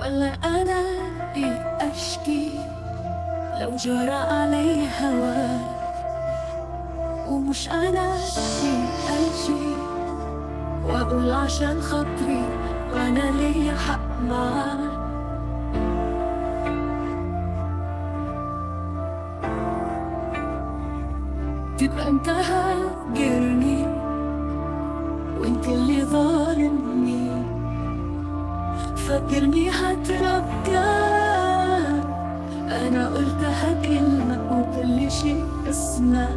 ولا أنا إيه أشكي لو جرى علي هوا ومش أنا إيه أجي وأقول عشان خاطري وأنا ليا حق معاك تبقى انت هاجرني وانت اللي ظالمني فاكرني هترجع انا قلتها كلمة وكل شيء اسمع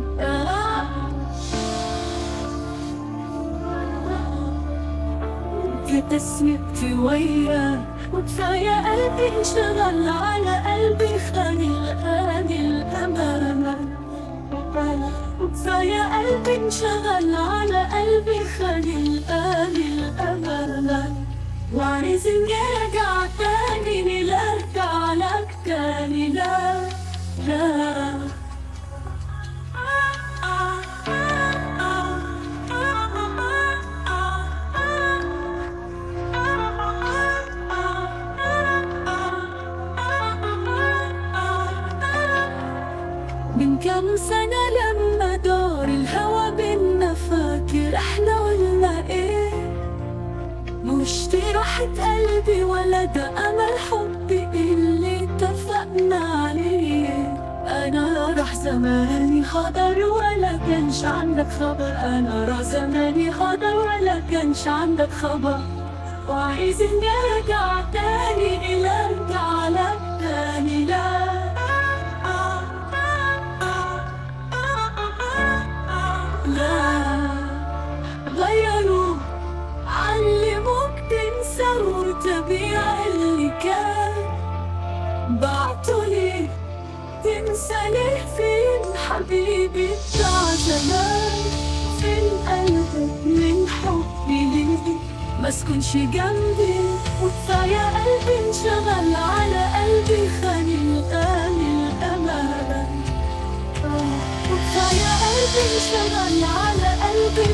كنت سمعت وياك وكفاية قلبي انشغل على قلبي خاني الغالي الأمانة وكفاية قلبي انشغل على قلبي خلي الآلي الأمانة وعايز إني أرجع تاني لا أرجع لك تاني لا لا من كام سنة لما دار الهوى بينا فاكر احنا قلنا ايه مش دي راحة قلبي ولا ده أمل حبي اللي اتفقنا عليه أنا راح زماني حضر ولا كانش عندك خبر أنا راح زماني حضر ولا كانش عندك خبر وعايز إني أرجع تاني إلى أرجع لك تاني لا لا غيروا علموك تنسى وتبيع اللي كان بعتوا لي تنسى ليه فين حبيبي بتاع زمان فين قلبك من حبي ليك ما سكنش جنبي وكفاية قلبي انشغل على قلبي خاني الآن الأمان وكفاية قلبي انشغل على قلبي